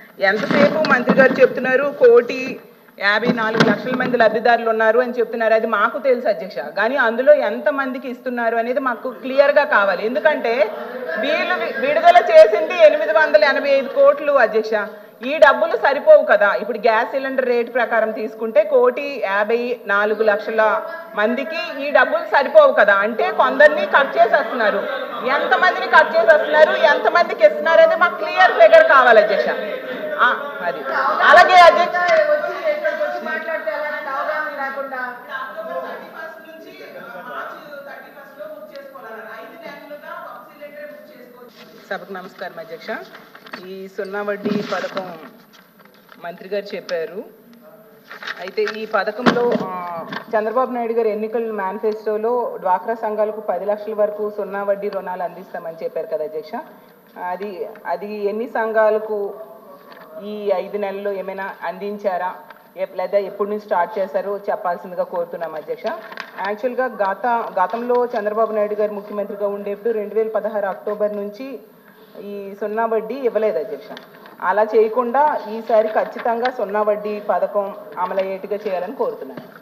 ఎంతసేపు మంత్రి గారు చెప్తున్నారు కోటి యాభై నాలుగు లక్షల మంది లబ్ధిదారులు ఉన్నారు అని చెప్తున్నారు అది మాకు తెలుసు అధ్యక్ష కానీ అందులో ఎంత మందికి ఇస్తున్నారు అనేది మాకు క్లియర్గా కావాలి ఎందుకంటే వీళ్ళు వి- విడుదల చేసింది ఎనిమిది వందల ఎనభై ఐదు కోట్లు అధ్యక్ష ఈ డబ్బులు సరిపోవు కదా ఇప్పుడు గ్యాస్ సిలిండర్ రేట్ ప్రకారం తీసుకుంటే కోటి యాభై నాలుగు లక్షల మందికి ఈ డబ్బులు సరిపోవు కదా అంటే కొందరిని కట్ చేసేస్తున్నారు ఎంతమందిని కట్ చేసేస్తున్నారు ఎంతమందికి ఇస్తున్నారు అనేది మాకు క్లియర్ ఫిగర్ కావాలి అధ్యక్ష ఆ, అది అలాగే అధ్యక్ష వచ్చి ఇక్కడికి వచ్చి మాట్లాడితే అలాంటి అవగాహన లేకుండా సభకు నమస్కారం అధ్యక్ష ఈ సున్నా వడ్డీ పథకం మంత్రి గారు చెప్పారు అయితే ఈ పథకంలో ఆ, చంద్రబాబు నాయుడు గారు ఎన్నికల మేనిఫెస్టోలో డ్వాక్రా సంఘాలకు పది లక్షల వరకు సున్నా వడ్డీ రుణాలు అందిస్తామని చెప్పారు కదా అధ్యక్ష అది అది ఎన్ని సంఘాలకు ఈ ఐదు నెలల్లో ఏమైనా అందించారా ఎప్- లేదా ఎప్పటి నుంచి స్టార్ట్ చేశారో చెప్పాల్సిందిగా కోరుతున్నాం అధ్యక్ష యాక్చువల్గా గత గతంలో చంద్రబాబు నాయుడు గారు ముఖ్యమంత్రిగా ఉండేప్పుడు రెండు వేల పదహారు అక్టోబర్ నుంచి ఈ సున్నా వడ్డీ ఇవ్వలేదు అధ్యక్ష అలా చేయకుండా ఈసారి ఖచ్చితంగా సున్నా వడ్డీ పథకం అమలయ్యేట్టుగా చేయాలని కోరుతున్నాను